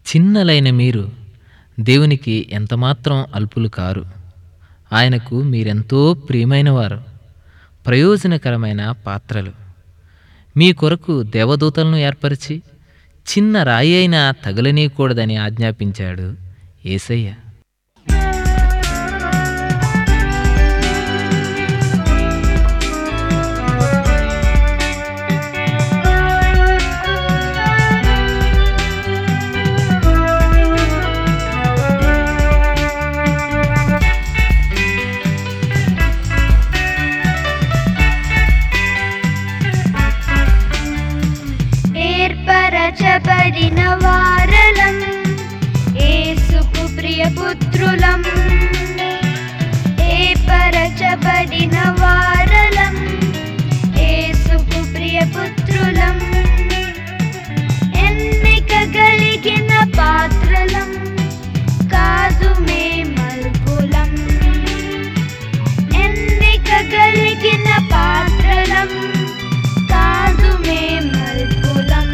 చిన్నలైన మీరు దేవునికి ఎంతమాత్రం అల్పులు కారు ఆయనకు మీరెంతో ప్రియమైనవారు ప్రయోజనకరమైన పాత్రలు మీ కొరకు దేవదూతలను ఏర్పరిచి చిన్న రాయి అయినా తగలనీయకూడదని ఆజ్ఞాపించాడు ఏసయ్య ఏర్పరచబడిన వారలం ఏసుకు ప్రియపుత్రులం ఏర్పరచబడిన వారలం ఏసుకు ప్రియపుత్రులం ఎన్నిక కలిగిన పాత్రలం కాదు మేమల్పులం ఎన్నిక కలిగిన పాత్రలం కాదు మేమల్పులం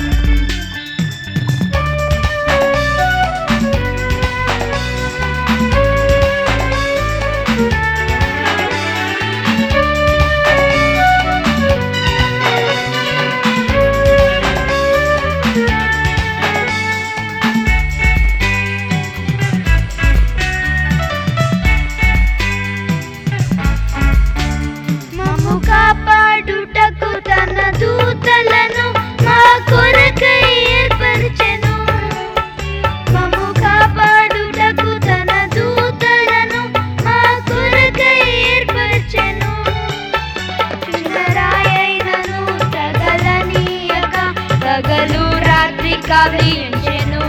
మమ్ము కాపాడుటకు తన దూతలను మా కొరకై ఏర్పరిచెను మమ్ము కాపాడుటకు తన దూతలను మా కొరకై ఏర్పరిచెను చిన్నరాయైనను తగలనీయక పగలు రాత్రి కవించెను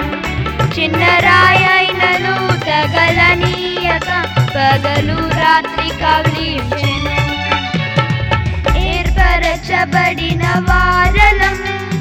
చిన్నరాయైనను తగలనీయక పగలు రాత్రి కవించెను ఏర్పరచబడిన వారలం